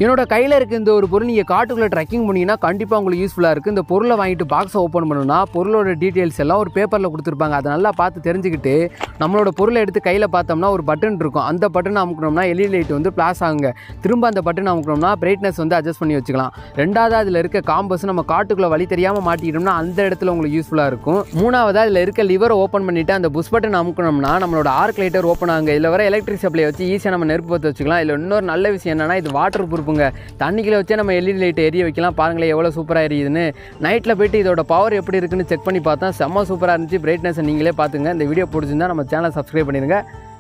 என்னோட கையில் இருக்க இந்த ஒரு பொருள் நீங்கள் காட்டுக்குள்ளே ட்ரெக்கிங் பண்ணீங்கன்னா கண்டிப்பாக உங்களுக்கு யூஸ்ஃபுல்லாக இருக்குது இந்த பொருளை வாங்கிட்டு பாக்ஸை ஓப்பன் பண்ணணும்னா பொருளோட டீட்டெயில்ஸ் எல்லாம் ஒரு பேப்பரில் கொடுத்துருப்பாங்க அதை நல்லா பார்த்து தெரிஞ்சுக்கிட்டு நம்மளோட பொருளை எடுத்து கையில் பார்த்தோம்னா ஒரு பட்டன் இருக்கும் அந்த பட்டன் அமுக்கணும்னா எல்இடி லைட் வந்து ப்ளாஸ் ஆகுங்க திரும்ப அந்த பட்டன் அமுக்கணும்னா பிரைட்னஸ் வந்து அட்ஜஸ்ட் பண்ணி வச்சுக்கலாம் ரெண்டாவது அதில் இருக்க காம்பஸ் நம்ம காட்டுக்குள்ளே வழி தெரியாமல் மாட்டிக்கிட்டோம்னா அந்த இடத்துல உங்களுக்கு யூஸ்ஃபுல்லாக இருக்கும் மூணாவது அதில் இருக்க லிவரை ஓப்பன் பண்ணிவிட்டு அந்த புஷ் பட்டன் அமுக்கணும்னா நம்மளோட ஆர்க் லைட்டர் ஓப்பன் ஆகுங்க இதில் வர எலக்ட்ரிக் சப்ளை வச்சு ஈஸியாக நம்ம நெருப்பு பற்ற வச்சுக்கலாம் இதில் இன்னொரு நல்ல விஷயம் என்னன்னா இது வாட்டர் ப்ரூஃபுங்க தண்ணிக்குள்ள வச்சே நம்ம எல்இடி லைட் எரிய வைக்கலாம் பாருங்களேன் எவ்வளோ சூப்பராக எரியுதுன்னு நைட்டில் போயிட்டு இதோட பவர் எப்படி இருக்குன்னு செக் பண்ணி பார்த்தா செம்ம சூப்பராக இருந்துச்சு பிரைட்னஸை நீங்களே பார்த்துங்க இந்த வீடியோ பிடிச்சிருந்தா நம்ம சேனலை சப்ஸ்கிரைப் பண்ணிடுங்க